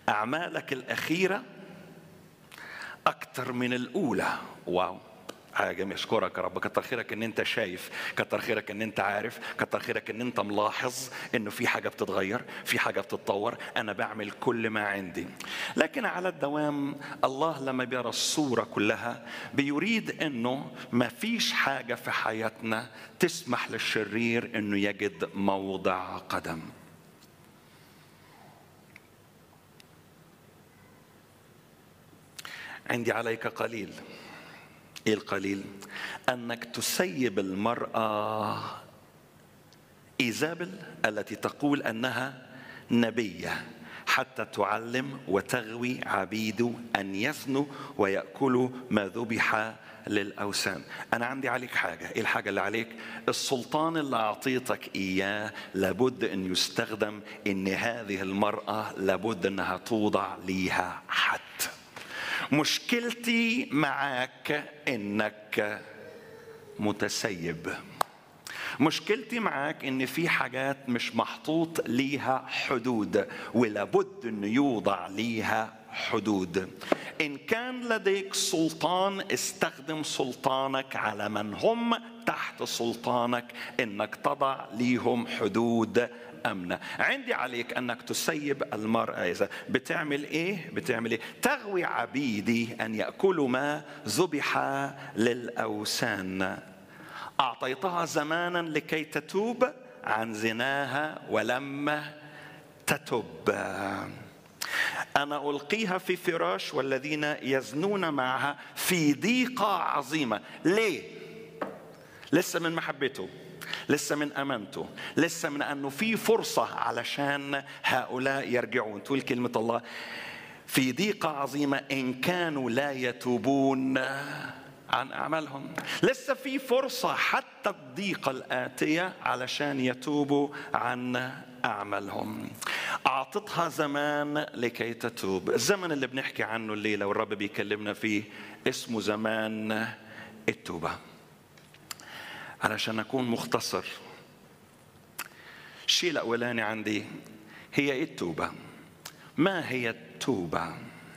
أعمالك الأخيرة أكثر من الأولى واو حاجة أشكرك يا رب كتر خيرك إن أنت شايف كتر خيرك إن أنت عارف كتر خيرك إن أنت ملاحظ إنه في حاجة بتتغير في حاجة بتتطور أنا بعمل كل ما عندي لكن على الدوام الله لما بيرى الصورة كلها بيريد إنه ما فيش حاجة في حياتنا تسمح للشرير إنه يجد موضع قدم عندي عليك قليل ايه القليل انك تسيب المراه ايزابل التي تقول انها نبيه حتى تعلم وتغوي عبيده ان يزنوا وياكلوا ما ذبح للاوثان انا عندي عليك حاجه ايه الحاجه اللي عليك السلطان اللي اعطيتك اياه لابد ان يستخدم ان هذه المراه لابد انها توضع ليها حد مشكلتي معاك انك متسيب مشكلتي معاك ان في حاجات مش محطوط ليها حدود ولابد ان يوضع ليها حدود ان كان لديك سلطان استخدم سلطانك على من هم تحت سلطانك انك تضع ليهم حدود امنه عندي عليك انك تسيب المراه اذا بتعمل ايه بتعمل ايه تغوي عبيدي ان ياكلوا ما ذبح للاوثان اعطيتها زمانا لكي تتوب عن زناها ولم تتب أنا ألقيها في فراش والذين يزنون معها في ضيقة عظيمة ليه؟ لسه من محبته لسه من امانته لسه من انه في فرصه علشان هؤلاء يرجعون تقول كلمه الله في ضيقه عظيمه ان كانوا لا يتوبون عن اعمالهم لسه في فرصه حتى الضيقه الاتيه علشان يتوبوا عن اعمالهم اعطتها زمان لكي تتوب الزمن اللي بنحكي عنه الليله والرب بيكلمنا فيه اسمه زمان التوبه علشان أكون مختصر الشيء الأولاني عندي هي إيه التوبة ما هي التوبة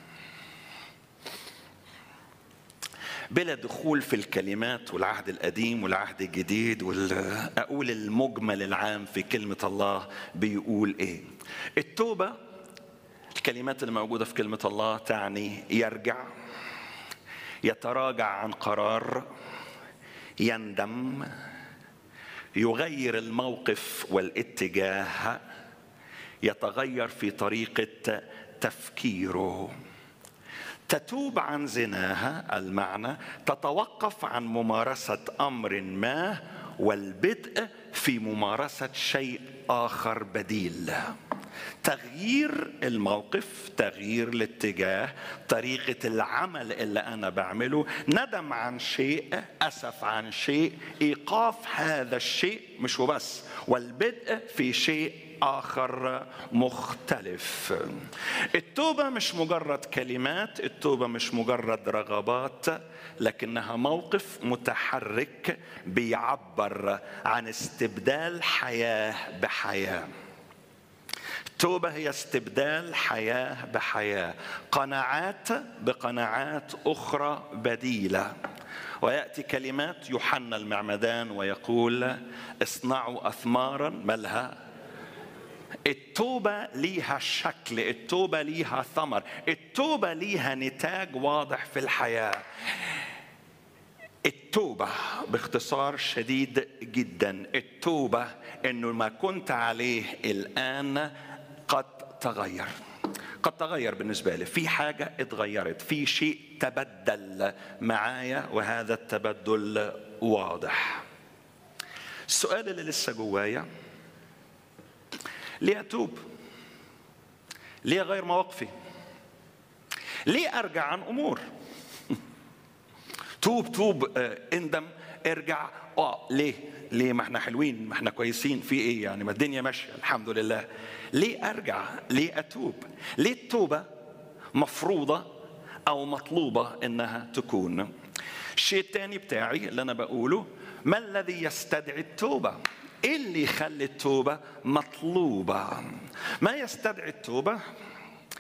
بلا دخول في الكلمات والعهد القديم والعهد الجديد أقول المجمل العام في كلمة الله بيقول إيه التوبة الكلمات اللي موجودة في كلمة الله تعني يرجع يتراجع عن قرار يندم يغير الموقف والاتجاه يتغير في طريقه تفكيره تتوب عن زناها المعنى تتوقف عن ممارسه امر ما والبدء في ممارسه شيء اخر بديل تغيير الموقف تغيير الاتجاه طريقة العمل اللي أنا بعمله ندم عن شيء أسف عن شيء إيقاف هذا الشيء مش وبس والبدء في شيء آخر مختلف التوبة مش مجرد كلمات التوبة مش مجرد رغبات لكنها موقف متحرك بيعبر عن استبدال حياة بحياة التوبة هي استبدال حياة بحياة قناعات بقناعات أخرى بديلة ويأتي كلمات يوحنا المعمدان ويقول اصنعوا أثمارا ملها التوبة ليها شكل التوبة ليها ثمر التوبة ليها نتاج واضح في الحياة التوبة باختصار شديد جدا التوبة انه ما كنت عليه الان قد تغير قد تغير بالنسبة لي في حاجة اتغيرت في شيء تبدل معايا وهذا التبدل واضح السؤال اللي لسه جوايا ليه أتوب ليه أغير مواقفي ليه أرجع عن أمور توب توب اه اندم ارجع اه ليه ليه ما احنا حلوين ما احنا كويسين في ايه يعني ما الدنيا ماشيه الحمد لله ليه ارجع ليه اتوب ليه التوبه مفروضه او مطلوبه انها تكون الشيء الثاني بتاعي اللي انا بقوله ما الذي يستدعي التوبه ايه اللي يخلي التوبه مطلوبه ما يستدعي التوبه